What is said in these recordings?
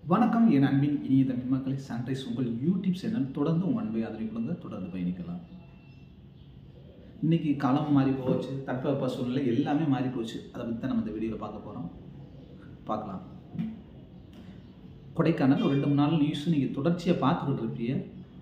வணக்கம் என் அன்பின் இனிய தமிழ் மக்களை சன்ரைஸ் உங்கள் யூடியூப் சேனல் தொடர்ந்து உங்கள் அன்பை ஆதரவு கொடுங்க தொடர்ந்து பயணிக்கலாம் இன்னைக்கு காலம் மாறி போச்சு தட்பவெப்ப சூழ்நிலை எல்லாமே மாறி போச்சு அதை பற்றி தான் நம்ம இந்த வீடியோவில் பார்க்க போகிறோம் பார்க்கலாம் கொடைக்கானல் ஒரு ரெண்டு மூணு நாள் நியூஸ் நீங்கள் தொடர்ச்சியாக பார்த்துக்கிட்டு இருப்பீங்க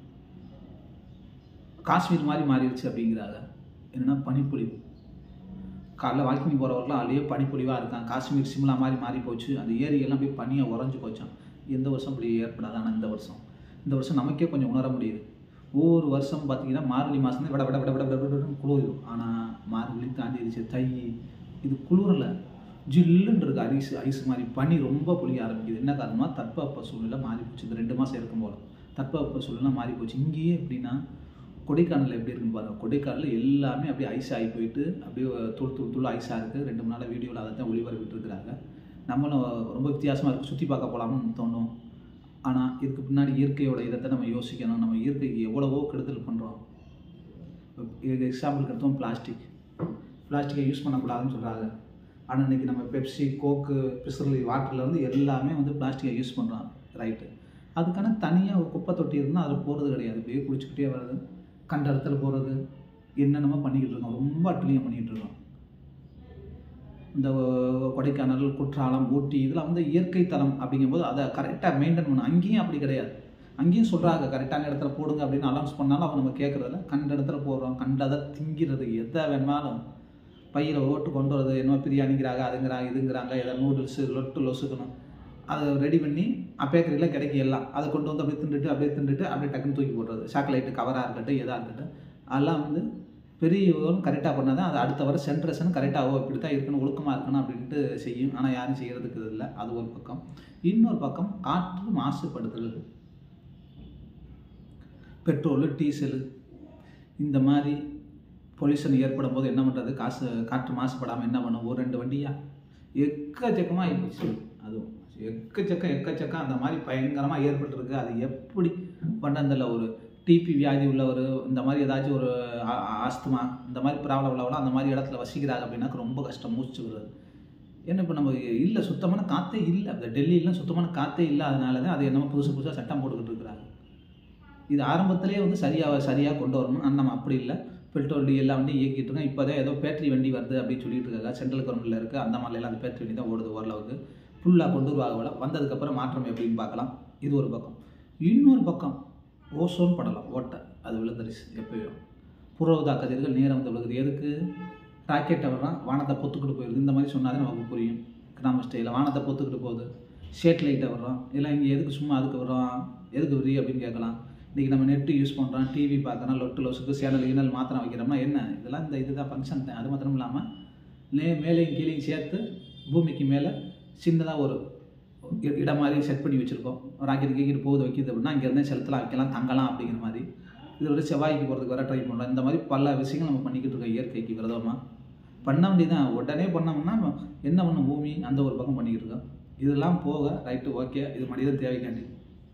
காஷ்மீர் மாதிரி மாறிடுச்சு அப்படிங்கிறாங்க என்னென்னா பனிப்பொழிவு காலைல வாக்கிங் போகிறவர்களாம் அதுலேயே பனிப்பொழிவாக இருக்கான் காஷ்மீர் சிம்லா மாதிரி மாறி போச்சு அந்த ஏரியெல்லாம் அப்படியே பனியாக உறைஞ்சு போச்சான் எந்த வருஷம் இப்படி ஏற்படாது ஆனால் இந்த வருஷம் இந்த வருஷம் நமக்கே கொஞ்சம் உணர முடியுது ஒவ்வொரு வருஷம் பார்த்தீங்கன்னா மார்கழி மாதம் விட விட விட விட விட விடன்னு குளிரும் ஆனால் மார்கழி தாண்டிடுச்சு தை இது குளிரல ஜில்லுன்னு இருக்கு ஐஸ் ஐஸ் மாதிரி பனி ரொம்ப பொழிய ஆரம்பிக்குது என்ன காரணமா தட்பவெப்ப சூழ்நிலை மாறி போச்சு இந்த ரெண்டு மாதம் இருக்கும் போல தட்பவெப்ப சூழ்நிலை மாறி போச்சு இங்கேயே எப்படின்னா கொடைக்கானல் எப்படி இருக்குன்னு பாருங்க கொடைக்கானல் எல்லாமே அப்படியே ஐஸ் ஆகி போயிட்டு அப்படியே தூள் தூள் தூள் ஐஸாக இருக்குது ரெண்டு மூணு நாள் வீடியோவில் அதை தான் ஒளிபரப்பிட்டு இருக்கிறாங்க நம்மளும் ரொம்ப வித்தியாசமாக இருக்குது சுற்றி பார்க்க போகலாம்னு தோணும் ஆனால் இதுக்கு பின்னாடி இயற்கையோட இதை நம்ம யோசிக்கணும் நம்ம இயற்கைக்கு எவ்வளவோ கெடுதல் பண்ணுறோம் எக்ஸாம்பிளுக்கு எடுத்தோம் பிளாஸ்டிக் பிளாஸ்டிக்கை யூஸ் பண்ணக்கூடாதுன்னு சொல்கிறாங்க ஆனால் இன்றைக்கி நம்ம பெப்சி கோக்கு பிஸ்ரலி வாட்டர்லேருந்து எல்லாமே வந்து பிளாஸ்டிக்கை யூஸ் பண்ணுறோம் ரைட்டு அதுக்கான தனியாக ஒரு குப்பை தொட்டி இருந்தால் அதில் போகிறது கிடையாது இப்படியே குடிச்சிக்கிட்டே வருது கண்ட இடத்துல போகிறது என்னென்னமோ பண்ணிக்கிட்டு இருக்கோம் ரொம்ப அட்டுலியம் பண்ணிக்கிட்டு இருக்கோம் இந்த கொடைக்கானல் குற்றாலம் ஊட்டி இதெல்லாம் வந்து இயற்கை தலம் அப்படிங்கும்போது அதை கரெக்டாக மெயின்டைன் பண்ணணும் அங்கேயும் அப்படி கிடையாது அங்கேயும் சொல்கிறாங்க கரெக்டான இடத்துல போடுங்க அப்படின்னு அனௌன்ஸ் பண்ணாலும் அவங்க நம்ம கேட்குறதில்ல கண்ட இடத்துல போடுறோம் கண்டதை திங்கிறது எதை வேணாலும் பையில் ஓட்டு கொண்டு வரது என்ன பிரியாணிங்கிறாங்க அதுங்கிறாங்க இதுங்கிறாங்க எதை நூடுல்ஸு லொட்டு லொசுக்கணும் அதை ரெடி பண்ணி பேக்கரியில் கிடைக்கும் எல்லாம் அதை கொண்டு வந்து அப்படியே திண்டுட்டு அப்படியே திண்டுட்டு அப்படியே டக்குன்னு தூக்கி போடுறது சாக்லேட்டு கவராக இருக்கட்டும் எதாக இருக்கட்டும் அதெல்லாம் வந்து பெரியவங்களும் கரெக்டாக பண்ணால் தான் அது அடுத்த வர சென்ட்ரேஷன் கரெக்டாக இப்படி தான் இருக்கணும் ஒழுக்கமாக இருக்கணும் அப்படின்ட்டு செய்யும் ஆனால் யாரும் செய்கிறதுக்கு இல்லை அது ஒரு பக்கம் இன்னொரு பக்கம் காற்று மாசுபடுதல் பெட்ரோலு டீசலு இந்த மாதிரி பொல்யூஷன் ஏற்படும் போது என்ன பண்ணுறது காசு காற்று மாசுபடாமல் என்ன பண்ணும் ஒரு ரெண்டு வண்டியா எக்கச்சக்கமாக ஆகிப்போச்சு அதுவும் எக்கச்சக்கம் எக்கச்சக்கம் அந்த மாதிரி பயங்கரமாக ஏற்பட்டிருக்கு அது எப்படி பண்ணதில்ல ஒரு டிபி வியாதி உள்ளவர் இந்த மாதிரி ஏதாச்சும் ஒரு ஆஸ்துமா இந்த மாதிரி ப்ராப்ளம் உள்ளவங்களாம் அந்த மாதிரி இடத்துல வசிக்கிறாங்க அப்படின்னாக்க ரொம்ப கஷ்டம் மூச்சு விடுறது ஏன்னா இப்போ நம்ம இல்லை சுத்தமான காற்றே இல்லை அந்த டெல்லியிலாம் சுத்தமான காற்றே இல்லை அதனால தான் அது என்னமோ புதுசு புதுசாக சட்டம் போட்டுக்கிட்டு இருக்கிறாங்க இது ஆரம்பத்திலே வந்து சரியாக சரியாக கொண்டு வரணும் ஆனால் நம்ம அப்படி இல்லை பெட்ரோல் டி எல்லா வண்டியும் இயக்கிட்டு இருக்கோம் இப்போ தான் ஏதோ பேட்டரி வண்டி வருது அப்படின்னு சொல்லிட்டு இருக்காங்க சென்ட்ரல் கவர்மெண்ட்டில் இருக்குது அந்த மாதிரிலாம் அந்த பேட்டரி வண்டி தான் ஓடுது ஓரளவுக்கு ஃபுல்லாக கொண்டு வருவாங்க வந்ததுக்கப்புறம் மாற்றம் எப்படின்னு பார்க்கலாம் இது ஒரு பக்கம் இன்னொரு பக்கம் ஓசோன் படலாம் ஓட்டை அது விழுந்துருச்சு எப்பயோ புறவுதா கதிர்கள் நேரம் வந்து விழுகுது எதுக்கு ராக்கெட்டை வர்றான் வானத்தை பொத்துக்கிட்டு போயிடுது இந்த மாதிரி சொன்னாலே நமக்கு புரியும் கிராம ஸ்டைலில் வானத்தை பொத்துக்கிட்டு போகுது சேட்டலைட்டை வர்றோம் இல்லை இங்கே எதுக்கு சும்மா அதுக்கு வர்றோம் எதுக்கு விரி அப்படின்னு கேட்கலாம் இன்றைக்கி நம்ம நெட்டு யூஸ் பண்ணுறோம் டிவி பார்க்குறோம் லொட்டு லொசுக்கு சேனல் ஈனல் மாத்திரம் வைக்கிறோம்னா என்ன இதெல்லாம் இந்த இதுதான் ஃபங்க்ஷன் தான் அது மாத்திரம் இல்லாமல் லே மேலேயும் கீழேயும் சேர்த்து பூமிக்கு மேலே சின்னதாக ஒரு இடம் மாதிரி செட் பண்ணி வச்சுருக்கோம் ராக்கெட் கீக்கெட் போகுது வைக்கிது அப்படின்னா இங்கேருந்தே செலுத்தலாம் வைக்கலாம் தங்கலாம் அப்படிங்கிற மாதிரி இது ஒரு செவ்வாய்க்கு போகிறதுக்கு வர ட்ரை பண்ணுறோம் இந்த மாதிரி பல விஷயங்கள் நம்ம பண்ணிக்கிட்டு இருக்கோம் இயற்கைக்கு விரதமாக பண்ண வேண்டியதான் உடனே பண்ணோம்னா என்ன பண்ணும் பூமி அந்த ஒரு பக்கம் பண்ணிக்கிட்டு இருக்கோம் இதெல்லாம் போக ரைட்டு ஓகே இது மனிதன் தேவைக்காண்டி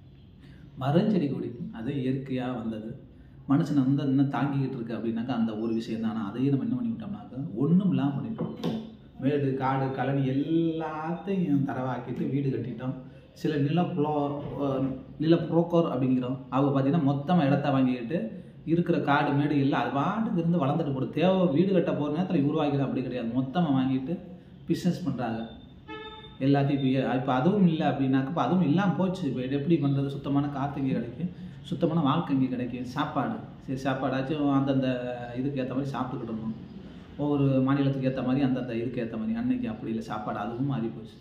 மரஞ்செடி கொடி அது இயற்கையாக வந்தது மனுஷனை வந்து இன்னும் தாங்கிக்கிட்டு இருக்கு அப்படின்னாக்கா அந்த ஒரு விஷயம் தான் ஆனால் அதையும் நம்ம என்ன பண்ணிவிட்டோம்னாக்கா ஒன்றும் இல்லாமல் பண்ணிட்டோம் மேடு காடு கழனி எல்லாத்தையும் தரவாக்கிட்டு வீடு கட்டிட்டோம் சில நில புலோ நில புரோக்கர் அப்படிங்கிறோம் அவங்க பார்த்தீங்கன்னா மொத்தமாக இடத்த வாங்கிக்கிட்டு இருக்கிற காடு மேடு எல்லாம் அது பாட்டுக்கு இருந்து வளர்ந்துட்டு போடும் தேவை வீடு கட்ட போகிற நேரத்தில் உருவாக்கிடும் அப்படி கிடையாது மொத்தமாக வாங்கிட்டு பிஸ்னஸ் பண்ணுறாங்க எல்லாத்தையும் இப்போ இப்போ அதுவும் இல்லை அப்படின்னாக்க இப்போ அதுவும் இல்லாமல் போச்சு இப்போ எப்படி பண்ணுறது சுத்தமான காற்று இங்கே கிடைக்கும் சுத்தமான வாழ்க்கை இங்கே கிடைக்கும் சாப்பாடு சரி சாப்பாடாச்சும் அந்தந்த இதுக்கு ஏற்ற மாதிரி சாப்பிட்டுக்கிட்டு இருந்தோம் ஒவ்வொரு மாநிலத்துக்கு ஏற்ற மாதிரி அந்தந்த இதுக்கு ஏற்ற மாதிரி அன்னைக்கு அப்படி இல்லை சாப்பாடு அதுவும் மாறி போச்சு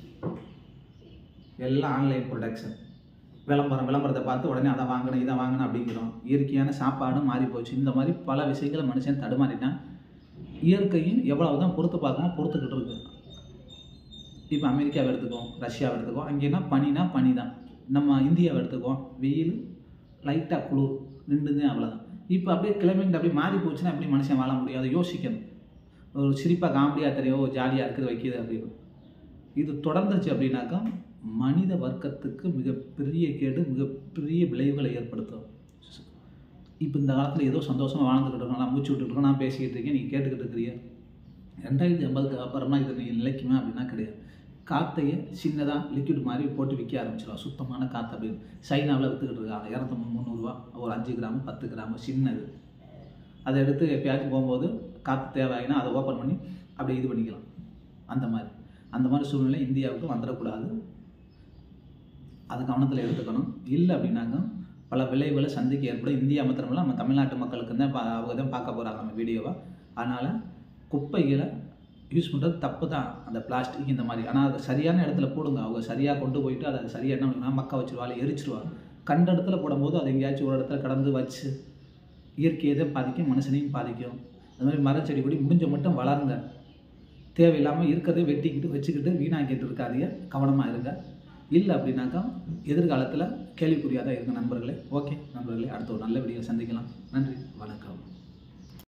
எல்லாம் ஆன்லைன் ப்ரொடக்ஷன் விளம்பரம் விளம்பரத்தை பார்த்து உடனே அதை வாங்கணும் இதை வாங்கணும் அப்படிங்கிறோம் இயற்கையான சாப்பாடும் மாறி போச்சு இந்த மாதிரி பல விஷயங்களை மனுஷன் தடுமாறிட்டான் இயற்கையும் எவ்வளவு தான் பொறுத்து பார்க்கணும் பொறுத்துக்கிட்டு இருக்கு இப்போ அமெரிக்காவை எடுத்துக்கோம் ரஷ்யாவை எடுத்துக்கோம் அங்கேனா பனினா பனி தான் நம்ம இந்தியாவை எடுத்துக்கோம் வெயில் லைட்டாக குளிர் நின்றுதான் அவ்வளோதான் இப்போ அப்படியே கிளைமேட் அப்படியே மாறி போச்சுன்னா எப்படி மனுஷன் வாழ முடியும் அதை யோசிக்கணும் ஒரு சிரிப்பாக காமெடியாக தெரியும் ஜாலியாக இருக்குது வைக்கிது அப்படின்னு இது தொடர்ந்துச்சு அப்படின்னாக்கா மனித வர்க்கத்துக்கு மிகப்பெரிய கேடு மிகப்பெரிய விளைவுகளை ஏற்படுத்தும் இப்போ இந்த காலத்தில் ஏதோ சந்தோஷமாக வாழ்ந்துக்கிட்டு இருக்கோம் நான் மூச்சு விட்டுட்டு இருக்கோம் நான் பேசிக்கிட்டு இருக்கேன் நீங்கள் கேட்டுக்கிட்டு இருக்கிறீங்க ரெண்டாயிரத்தி ஐம்பதுக்கு அப்புறமா இது நீ நிலைக்குமா அப்படின்னா கிடையாது காற்றையே சின்னதாக லிக்விட் மாதிரி போட்டு விற்க ஆரம்பிச்சிடும் சுத்தமான காற்று அப்படின்னு சைனாவில் விற்றுக்கிட்டு இருக்காங்க இரநூத்தம்பது முந்நூறுரூவா ஒரு அஞ்சு கிராம் பத்து கிராம் சின்னது அதை எடுத்து எப்பயாச்சும் போகும்போது காற்று தேவையாயினா அதை ஓப்பன் பண்ணி அப்படியே இது பண்ணிக்கலாம் அந்த மாதிரி அந்த மாதிரி சூழ்நிலை இந்தியாவுக்கு வந்துடக்கூடாது அது கவனத்தில் எடுத்துக்கணும் இல்லை அப்படின்னாக்க பல விளைவுகளை சந்திக்க ஏற்படும் இந்தியா மாத்திரமில்ல நம்ம தமிழ்நாட்டு மக்களுக்கு தான் பா அவங்க தான் பார்க்க போகிறாங்க நம்ம வீடியோவை அதனால் குப்பைகளை யூஸ் பண்ணுறது தப்பு தான் அந்த பிளாஸ்டிக் இந்த மாதிரி ஆனால் அதை சரியான இடத்துல போடுங்க அவங்க சரியாக கொண்டு போயிட்டு அதை சரியாக என்ன பண்ணுவாங்க மக்க வச்சிருவாங்க எரிச்சிருவாங்க கண்ட இடத்துல போடும்போது அதை எங்கேயாச்சும் ஒரு இடத்துல கடந்து வச்சு இயற்கையை தான் பாதிக்கும் மனுஷனையும் பாதிக்கும் அது மாதிரி மரச்செடி கொடி முடிஞ்ச மட்டும் வளருங்க தேவையில்லாமல் இருக்கிறதே வெட்டிக்கிட்டு வச்சுக்கிட்டு வீணாக்கிட்டு இருக்காதீங்க கவனமாக இருங்க இல்லை அப்படின்னாக்கா எதிர்காலத்தில் கேள்விக்குறியாக தான் இருங்க நண்பர்களே ஓகே நண்பர்களே அடுத்த ஒரு நல்ல வீடியோ சந்திக்கலாம் நன்றி வணக்கம்